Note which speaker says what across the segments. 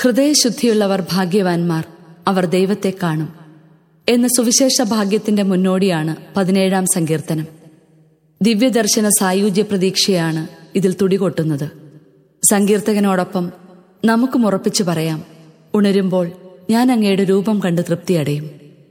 Speaker 1: ഹൃദയശുദ്ധിയുള്ളവർ ഭാഗ്യവാന്മാർ അവർ ദൈവത്തെ കാണും എന്ന സുവിശേഷ ഭാഗ്യത്തിന്റെ മുന്നോടിയാണ് പതിനേഴാം സങ്കീർത്തനം ദിവ്യദർശന സായുജ്യ പ്രതീക്ഷയാണ് ഇതിൽ തുടികൊട്ടുന്നത് സങ്കീർത്തകനോടൊപ്പം നമുക്കും ഉറപ്പിച്ചു പറയാം ഉണരുമ്പോൾ ഞാൻ അങ്ങയുടെ രൂപം കണ്ട് തൃപ്തിയടയും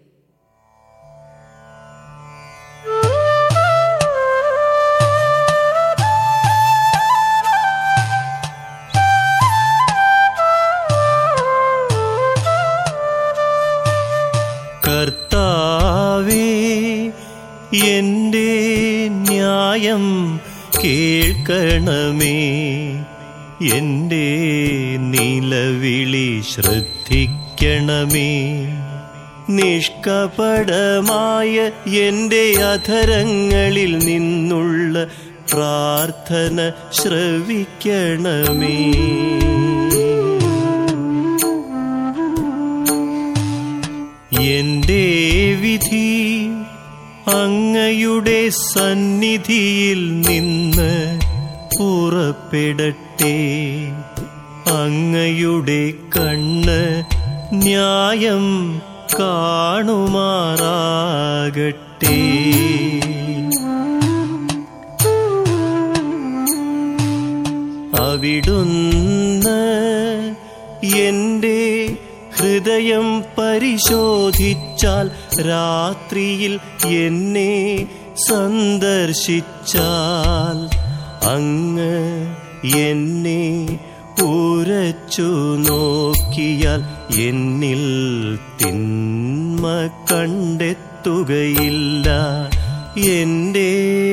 Speaker 2: കർത്താവേ എന്റെ ന്യായം കേൾക്കണമേ എന്റെ നിലവിളി ശ്രദ്ധിക്കണമേ നിഷ്കപടമായ എന്റെ അധരങ്ങളിൽ നിന്നുള്ള പ്രാർത്ഥന ശ്രവിക്കണമേ എന്റെ വിധി അങ്ങയുടെ സന്നിധിയിൽ നിന്ന് പുറപ്പെടട്ടെ അങ്ങയുടെ കണ്ണ് ന്യായം കാണുമാറാകട്ടെ അവിടുന്ന് എന്റെ ഹൃദയം പരിശോധിച്ചാൽ രാത്രിയിൽ എന്നെ സന്ദർശിച്ചാൽ അങ്ങ് എന്നെ ഉരച്ചു നോക്കിയാൽ എന്നിൽ തിന്മ കണ്ടെത്തുകയില്ല എൻ്റെ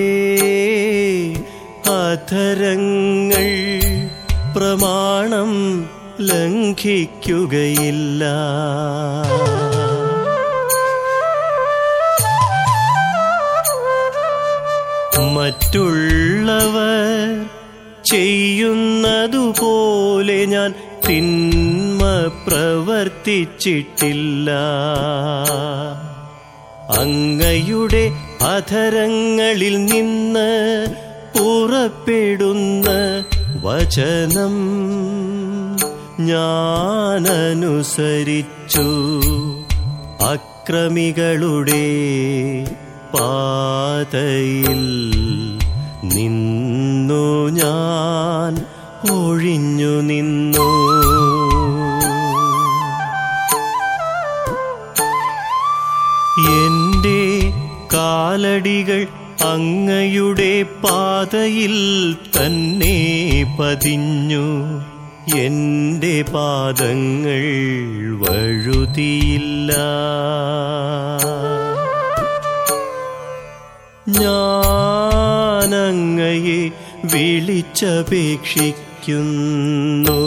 Speaker 2: അധരങ്ങൾ പ്രമാണം ലംഘിക്കുകയില്ല മറ്റുള്ളവർ ചെയ്യുന്നതുപോലെ ഞാൻ തിന്മ പ്രവർത്തിച്ചിട്ടില്ല അങ്ങയുടെ അധരങ്ങളിൽ നിന്ന് പുറപ്പെടുന്ന വചനം ഞാനനുസരിച്ചു അക്രമികളുടെ പാതയിൽ നിന്നു ഞാൻ ഒഴിഞ്ഞു നിന്നു എന്റെ കാലടികൾ അങ്ങയുടെ പാതയിൽ തന്നെ പതിഞ്ഞു എന്റെ പാദങ്ങൾ വഴുതിയില്ല ഞാനങ്ങയെ വിളിച്ചപേക്ഷിക്കുന്നു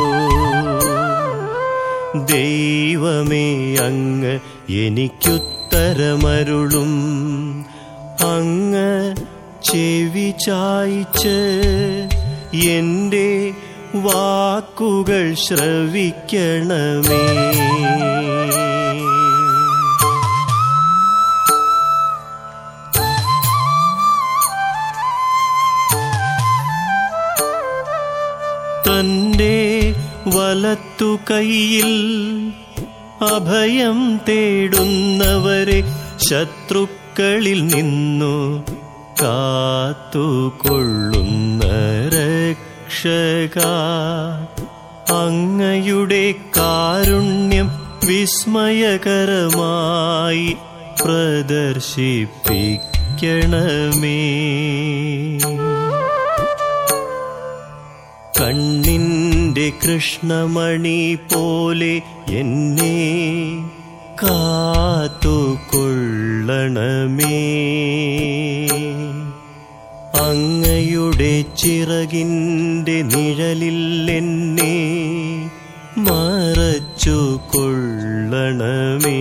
Speaker 2: ദൈവമേ അങ്ങ് എനിക്കുത്തരമരുളും അങ്ങ് ചെവി ചായ്ച്ച് എൻ്റെ വാക്കുകൾ ശ്രവിക്കണമേ തന്റെ വലത്തു കൈയിൽ അഭയം തേടുന്നവരെ ശത്രുക്കളിൽ നിന്നു കാത്തുകൊള്ളുന്ന രക്ഷക അങ്ങയുടെ കാരുണ്യം വിസ്മയകരമായി പ്രദർശിപ്പിക്കണമേ കണ്ണിന്റെ കൃഷ്ണമണി പോലെ എന്നെ കാത്തുകൊള്ളണമേ അങ്ങയുടെ ചിറകിന്റെ നിഴലിൽ എന്നെ മറച്ചു കൊള്ളണമേ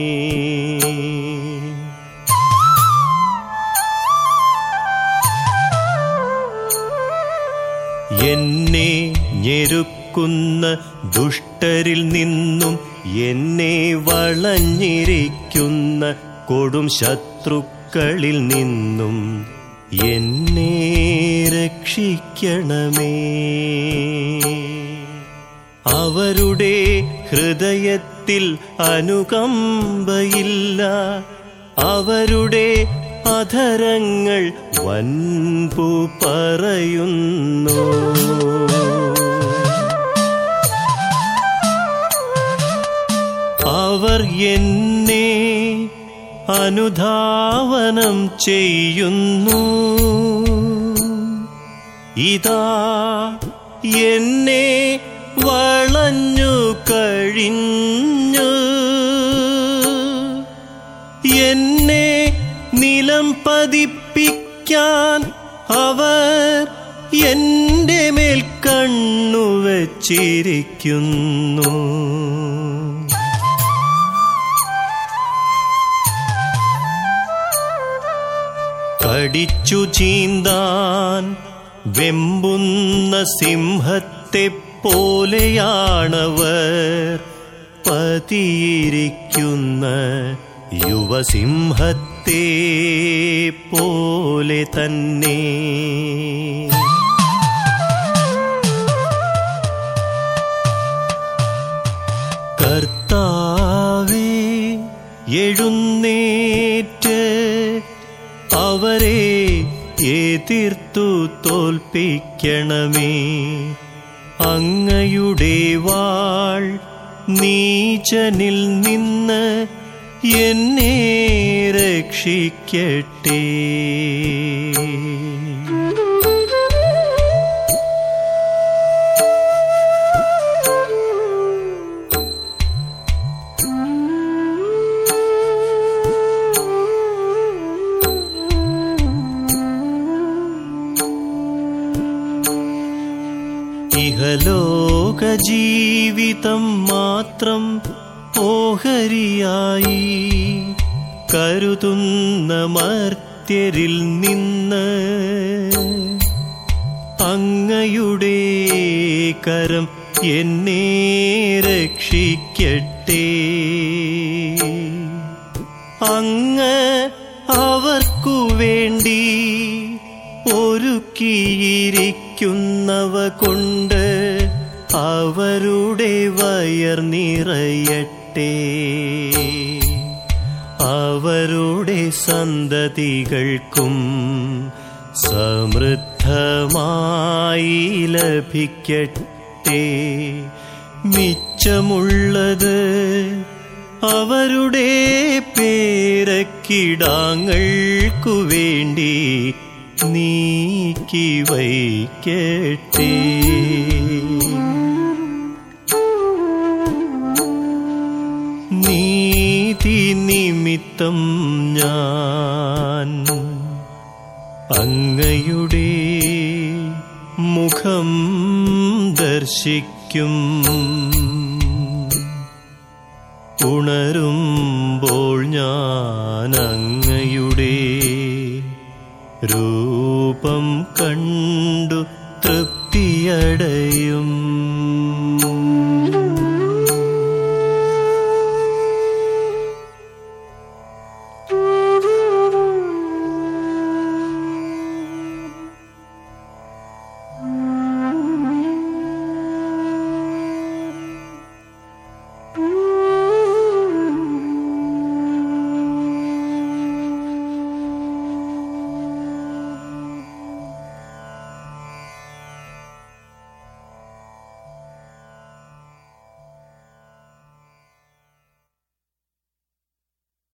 Speaker 2: എന്നെ ഞെരുക്കുന്ന ദുഷ്ടരിൽ നിന്നും എന്നെ വളഞ്ഞിരിക്കുന്ന കൊടും ശത്രുക്കളിൽ നിന്നും എന്നെ രക്ഷിക്കണമേ അവരുടെ ഹൃദയത്തിൽ അനുകമ്പയില്ല അവരുടെ അധരങ്ങൾ വൻപു പറയുന്നു അവർ എന്നെ അനുധാവനം ചെയ്യുന്നു ഇതാ എന്നെ വളഞ്ഞു കഴിഞ്ഞു എന്നെ നിലം പതിപ്പിക്കാൻ അവർ എന്റെ മേൽ കണ്ണു വച്ചിരിക്കുന്നു കടിച്ചു ചീന്താൻ വെമ്പുന്ന സിംഹത്തെ പോലെയാണവർ പതിയിരിക്കുന്ന യുവസിംഹത്തെ പോലെ തന്നെ കർത്താവേ എഴുന്നേറ്റ് അവരെ എതിർത്തു തോൽപ്പിക്കണമേ അങ്ങയുടെ വാൾ നീചനിൽ നിന്ന് എന്നെ രക്ഷിക്കട്ടെ ഇഹലോക ജീവിതം മാത്രം ഓഹരിയായി കരുതുന്ന മർത്യരിൽ നിന്ന് അങ്ങയുടെ കരം എന്നെ രക്ഷിക്കട്ടെ അങ്ങ് അവർക്കു വേണ്ടി ഒരുക്കിയിരിക്കുന്നവ കൊണ്ട് അവരുടെ വയർ നിറയട്ടെ അവരുടെ സന്തതികൾക്കും സമൃദ്ധമായി ലഭിക്കട്ടെ മിച്ചമുള്ളത് അവരുടെ പേരക്കിടാങ്ങൾക്കു വേണ്ടി നീക്കി വയ്ക്കട്ടെ നീതി നിമിത്തം ഞാൻ അങ്ങയുടെ മുഖം ദർശിക്കും ഉണരുമ്പോൾ ഞാൻ അങ്ങയുടെ രൂപം കണ്ടറിയും